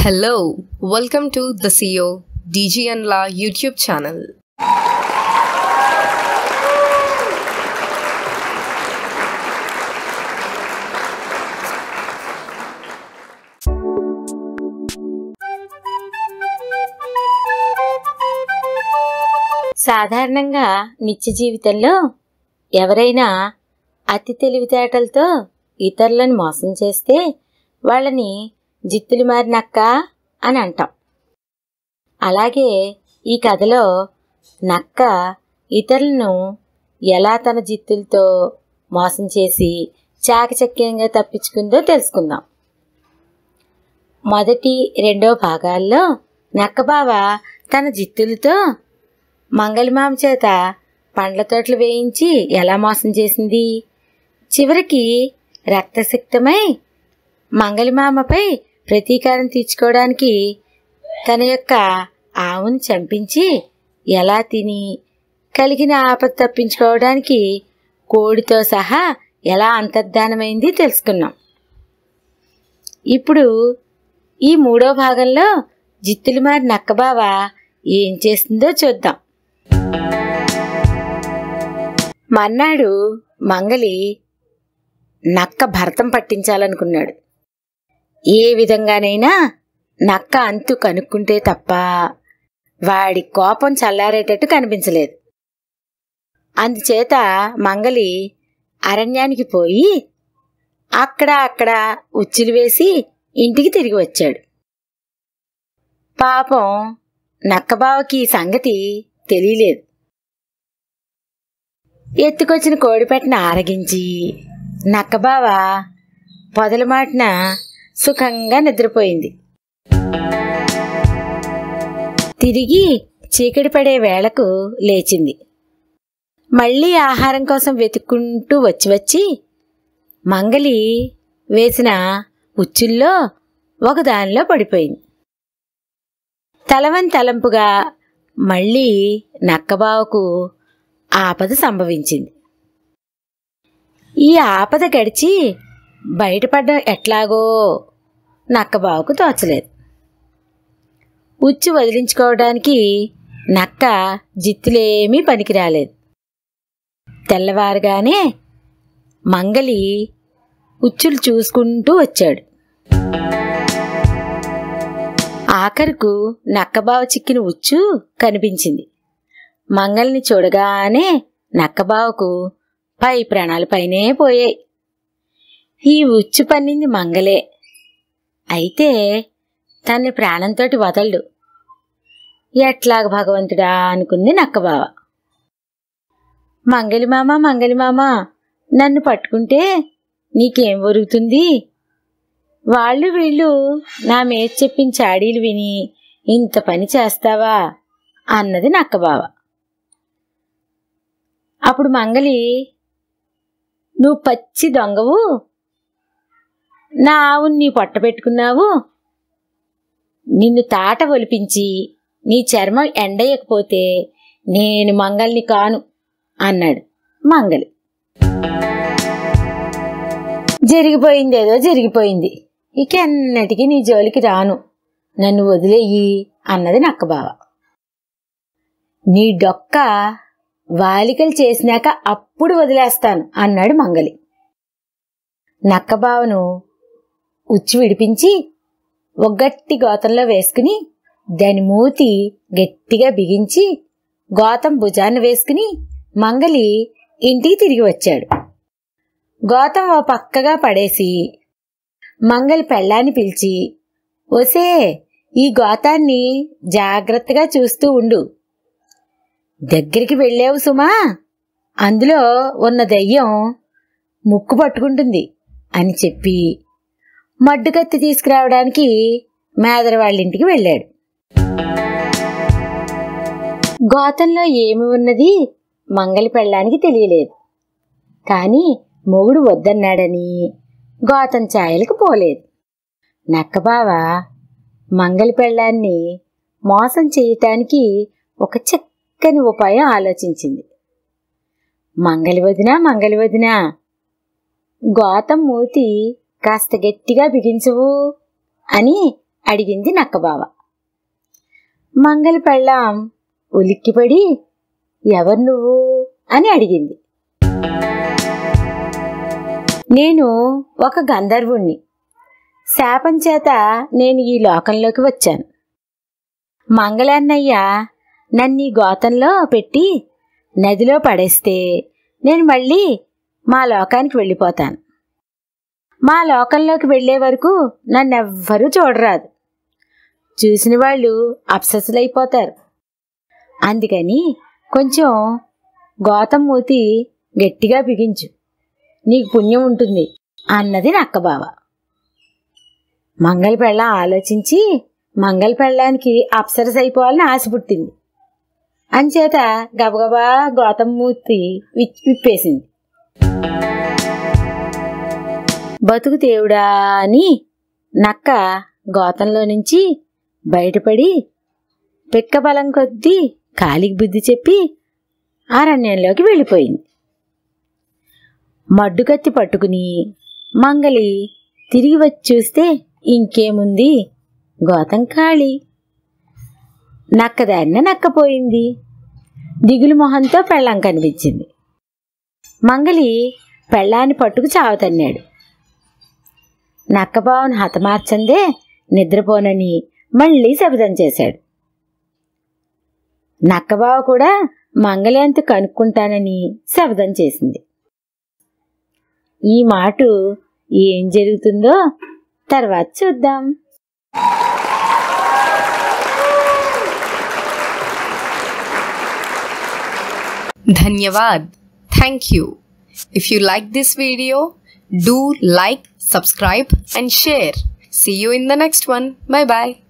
Hello, welcome to the CEO DG and La YouTube channel. సాధారణంగా నిత్య జీవితంలో ఎవరైనా అతి తెలివితేటలతో ఇతరులను మోసం చేస్తే వాళ్ళని జిత్తులు మారినక్క అని అంటాం అలాగే ఈ కథలో నక్క ఇతరులను ఎలా తన జిత్తులతో మోసం చేసి చాకచక్యంగా తప్పించుకుందో తెలుసుకుందాం మొదటి రెండో భాగాల్లో నక్కబావ తన జిత్తులతో మంగళమామ చేత పండ్ల తోటలు వేయించి ఎలా మోసం చేసింది చివరికి రక్తసిక్తమై మంగళమామపై ప్రతీకారం తీర్చుకోవడానికి తన యొక్క ఆవును చంపించి ఎలా తిని కలిగిన ఆపద తప్పించుకోవడానికి కోడితో సహా ఎలా అంతర్ధానమైంది తెలుసుకున్నాం ఇప్పుడు ఈ మూడో భాగంలో జిత్తులు మారి నక్కబావ ఏం చేస్తుందో చూద్దాం మర్నాడు మంగలి నక్క భరతం పట్టించాలనుకున్నాడు ఏ విధంగానైనా నక్క అంతు కనుక్కుంటే తప్ప వాడి కోపం చల్లారేటట్టు కనిపించలేదు అందుచేత మంగలి అరణ్యానికి పోయి అక్కడ అక్కడ ఉచ్చులు వేసి ఇంటికి తిరిగి వచ్చాడు పాపం నక్కబావకి ఈ సంగతి తెలియలేదు ఎత్తుకొచ్చిన కోడిపెట్టను ఆరగించి నక్కబావ పొదలమాటిన సుఖంగా నిద్రపోయింది తిరిగి చీకటి పడే వేళకు లేచింది మళ్ళీ ఆహారం కోసం వెతుక్కుంటూ వచ్చి వచ్చి మంగలి వేసిన ఉచ్చుల్లో ఒక దానిలో పడిపోయింది తలవని తలంపుగా మళ్ళీ నక్కబావకు ఆపద సంభవించింది ఈ ఆపద గడిచి బయటపడడం ఎట్లాగో నక్కబావకు తోచలేదు ఉచ్చు వదిలించుకోవడానికి నక్క జిత్తులేమీ పనికిరాలేదు తెల్లవారుగానే మంగలి ఉచ్చులు చూసుకుంటూ వచ్చాడు ఆఖరుకు నక్కబావ చిక్కిన ఉచ్చు కనిపించింది మంగల్ని చూడగానే నక్కబావకు పై ప్రాణాలు పైనే పోయాయి ఈ ఉచ్చు పన్నింది మంగలే అయితే తన్ని ప్రాణంతోటి వదలడు ఎట్లాగ భగవంతుడా అనుకుంది నక్కబావ మంగలిమామ మంగలిమామ నన్ను పట్టుకుంటే నీకేం ఒరుగుతుంది వాళ్ళు వీళ్ళు నా మీద చెప్పిన చాడీలు విని ఇంత పని చేస్తావా అన్నది నక్కబావ అప్పుడు మంగలి నువ్వు పచ్చి దొంగవు నా ఆవుని నీ పొట్ట పెట్టుకున్నావు నిన్ను తాట ఒలిపించి నీ చర్మం ఎండయ్యకపోతే నేను మంగల్ని కాను అన్నాడు మంగలి జరిగిపోయిందేదో జరిగిపోయింది ఇక ఎన్నటికీ నీ జోలికి రాను నన్ను వదిలేయి అన్నది నక్కబావ నీ డొక్క వాలికలు చేసినాక అప్పుడు వదిలేస్తాను అన్నాడు మంగలి నక్కబావను ఉచ్చి విడిపించి ఒగ్గట్టి గోతంలో వేసుకుని దాని మూతి గట్టిగా బిగించి గోతం భుజాన్ని వేసుకుని మంగలి ఇంటికి తిరిగి వచ్చాడు గోతం ఓ పక్కగా పడేసి మంగలి పెళ్ళాన్ని పిలిచి ఒసే ఈ గోతాన్ని జాగ్రత్తగా చూస్తూ ఉండు దగ్గరికి వెళ్ళావు సుమా అందులో ఉన్న దయ్యం ముక్కు పట్టుకుంటుంది అని చెప్పి మడ్డుకత్తి తీసుకురావడానికి మేదర వాళ్ళింటికి వెళ్ళాడు గోతంలో ఏమి ఉన్నది మంగలి పెళ్ళానికి తెలియలేదు కాని మొగుడు వద్దన్నాడని గోతం ఛాయలకు పోలేదు నక్కబావ మంగలి పెళ్ళాన్ని మోసం చేయటానికి ఒక చక్కని ఉపాయం ఆలోచించింది మంగలి వదిన మంగలి వదిన గోతం మూతి కాస్త గట్టిగా బిగించవు అని అడిగింది నక్కబావ మంగలి పెళ్ళాం ఉలిక్కిపడి ఎవరు నువ్వు అని అడిగింది నేను ఒక గంధర్వుణ్ణి శాపం చేత నేను ఈ లోకంలోకి వచ్చాను మంగళన్నయ్య నన్ను ఈ గోతంలో పెట్టి నదిలో పడేస్తే నేను మళ్ళీ మా లోకానికి వెళ్ళిపోతాను మా లోకంలోకి వెళ్ళే వరకు నన్నెవ్వరూ చూడరాదు చూసిన వాళ్ళు అప్సెస్లైపోతారు అందుకని కొంచెం గోతం మూతి గట్టిగా బిగించు నీకు పుణ్యం ఉంటుంది అన్నది నక్కబావ మంగళ పెళ్ళ ఆలోచించి మంగళ పెళ్ళానికి అప్సరస్ అయిపోవాలని ఆశ పుట్టింది అంచేత గబగబా గోతం మూతి విప్- విప్పేసింది బతుకు దేవుడా అని నక్క గోతంలో నుంచి బయటపడి పిక్క బలం కొద్దీ కాలికి బుద్ధి చెప్పి అరణ్యంలోకి వెళ్ళిపోయింది మడ్డుకత్తి పట్టుకుని మంగలి తిరిగి వచ్చి చూస్తే ఇంకేముంది గోతం ఖాళీ నక్కదారిన నక్కపోయింది దిగులు మొహంతో పెళ్ళం కనిపించింది మంగలి పెళ్ళాన్ని పట్టుకు చావతన్నాడు నక్కబావను హతమార్చందే నిద్రపోనని మళ్ళీ శబదం చేశాడు నక్కబావ కూడా మంగలి అంత కనుక్కుంటానని శబదం చేసింది ఈ మాట ఏం జరుగుతుందో తర్వాత చూద్దాం Dhanyavad. Thank you. If you like this video, do like, subscribe, and share. See you in the next one. Bye bye.